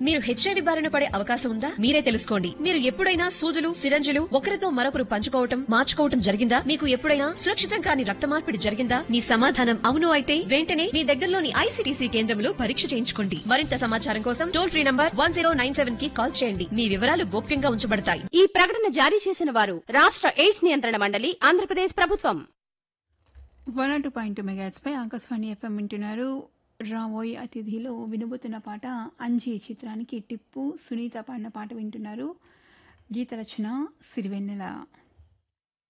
మీరు హెచ్ఐవి బారిన పడే అవకాశం ఉందా మీరే తెలుసుకోండి మీరు ఎప్పుడైనా సూదులు సిరంజులు ఒకరితో మరొకరు పంచుకోవటం మార్చుకోవటం జరిగిందా మీకు ఎప్పుడైనా సురక్షితం కాని రక్త మార్పిడి జరిగిందా మీ సమాధానం అవును అయితే వెంటనే మీ దగ్గరలోని ఐసీటీసీ కేంద్రంలో పరీక్ష చేయించుకోండి మరింత సమాచారం కోసం టోల్ ఫ్రీ నంబర్ వన్ కి కాల్ చేయండి మీ వివరాలు గోప్యంగా ఉంచబడతాయి ఈ ప్రకటన జారీ చేసిన వారు రాష్ట్ర ఎయిడ్స్ నియంత్రణ మండలి ఆంధ్రప్రదేశ్ ప్రభుత్వం వన్ టూ పాయింట్ మెగాట్స్ పై ఆకాశవాణి ఎఫ్ఎం వింటున్నారు రాబోయ్ అతిథిలో వినబోతున్న పాట అంజీ చిత్రానికి టిప్పు సునీత పాడిన పాట వింటున్నారు గీత రచన సిరివెన్నెల